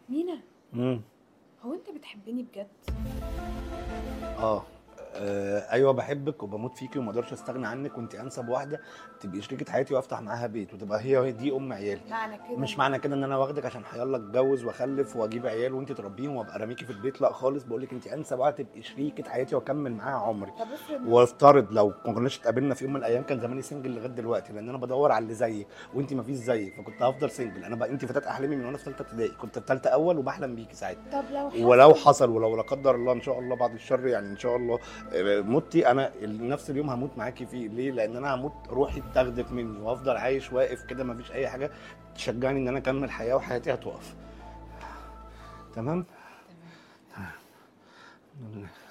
مينا امم هو انت بتحبني بجد اه آه، ايوه بحبك وبموت فيكي وما اقدرش استغنى عنك وانت انسب واحده تبقي شريكه حياتي وافتح معاها بيت وتبقى هي دي ام عيالي معنى كده مش معنى كده ان انا واخدك عشان هيلا اتجوز واخلف واجيب عيال وانت تربيهم وابقى راميكي في البيت لا خالص بقول لك انت انسب واحده تبقي شريكه حياتي واكمل معاها عمري طب افرض وافترض لو ما كناش اتقابلنا في يوم من الايام كان زماني سنجل لغايه دلوقتي لان انا بدور على اللي زيك وانت ما فيش زيك فكنت هفضل سنجل انا بقى انت فتاه احلامي من وانا في ثالثه ابتدائي كنت في ثالثه اول وبحلم بيكي ساعتها طب لو حصل ولو حصل ولو لا قدر الله ان شاء الله بعد الشر يعني ان شاء الله آه، متي انا نفس اليوم هموت معاكي فيه ليه لان انا هموت روحي تاخدك مني وافضل عايش واقف كده مفيش اي حاجه تشجعني ان انا اكمل حياه وحياتي هتقف تمام تمام الحمد لله